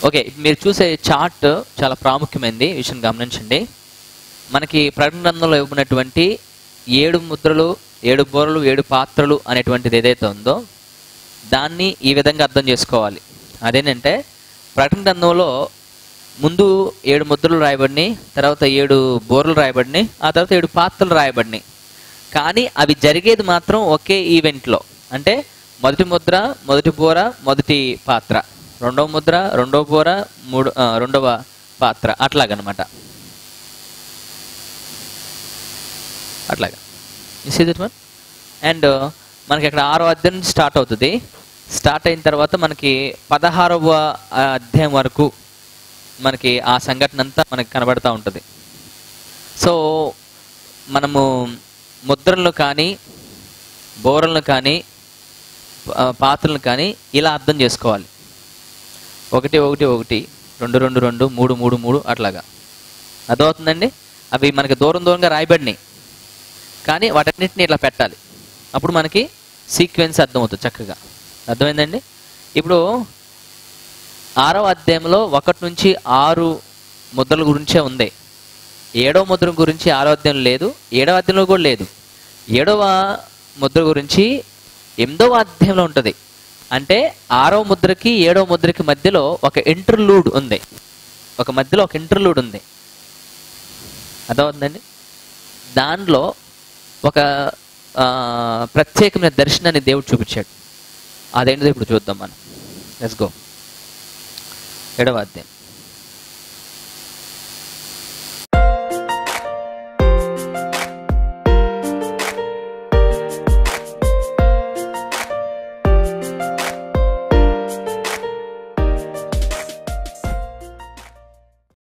okay మీరు చూసే chart చాలా ప్రాముఖ్యమైనది ఈ విషయం గమనించండి మనకి ప్రకటన గ్రంథంలో ఇవ్వబడినటువంటి ఏడు ముద్రలు ఏడు బోరలు ఏడు పాత్రలు అనేటువంటిది ఏదైతే ఉందో దాన్ని ఈ విధంగా అర్థం చేసుకోవాలి అదేంటంటే ప్రకటన గ్రంథంలో ముందు ఏడు ముద్రలు రాయబడినాయి తర్వాత ఏడు బోర్లు రాయబడినాయి ఆ తర్వాత ఏడు పాత్రలు రాయబడినాయి కానీ అవి జరిగేది మాత్రం ఒకే ఈవెంట్లో అంటే మొదటి ముద్ర మొదటి బోర మొదటి పాత్ర రెండవ ముద్ర రెండవ బోర మూడు ఆ, రెండవ పాత్ర అట్లాగనమాట అట్లాగా సీ దిట్ వన్ అండ్ మనకి ఇక్కడ ఆరో అధ్యాయం నుంచి స్టార్ట్ అవుతుంది స్టార్ట్ అయిన తర్వాత మనకి పదహారవ అధ్యాయం వరకు మనకి ఆ సంఘటన అంతా మనకి కనబడతా ఉంటుంది సో మనము ముద్రలను కానీ బోరలను కానీ పా- పాత్రలను కానీ ఇలా అర్థం చేసుకోవాలి ఒకటి ఒకటి ఒకటి రెండు రెండు రెండు మూడు మూడు మూడు అట్లాగా అర్థమవుతుందండి అవి మనకి దూరం దూరంగా రాయబడినాయి కానీ వాటన్నిటిని ఇట్లా పెట్టాలి అప్పుడు మనకి సీక్వెన్స్ అర్థమవుతుంది చక్కగా అర్థమైందండి ఇప్పుడు ఆరవ అధ్యాయంలో ఒకటి నుంచి ఆరు ముద్రల గురించే ఉంది ఏడవ ముద్ర గురించి ఆరో అధ్యాయం లేదు ఏడవ అధ్యాయంలో కూడా లేదు ఏడవ ముద్ర గురించి ఎనిమిదవ అధ్యాయంలో ఉంటుంది అంటే ఆరవ ముద్రకి ఏడవ ముద్రకి మధ్యలో ఒక ఇంటర్లూడ్ ఉంది ఒక మధ్యలో ఒక ఇంటర్లూడ్ ఉంది అర్థమవుతుందండి దానిలో ఒక ఆ, ప్రత్యేకమైన దర్శనాన్ని దేవుడు చూపించాడు అదేంటిదో ఇప్పుడు చూద్దాం మనం లెట్స్ గో ఏడవ అధ్యాయం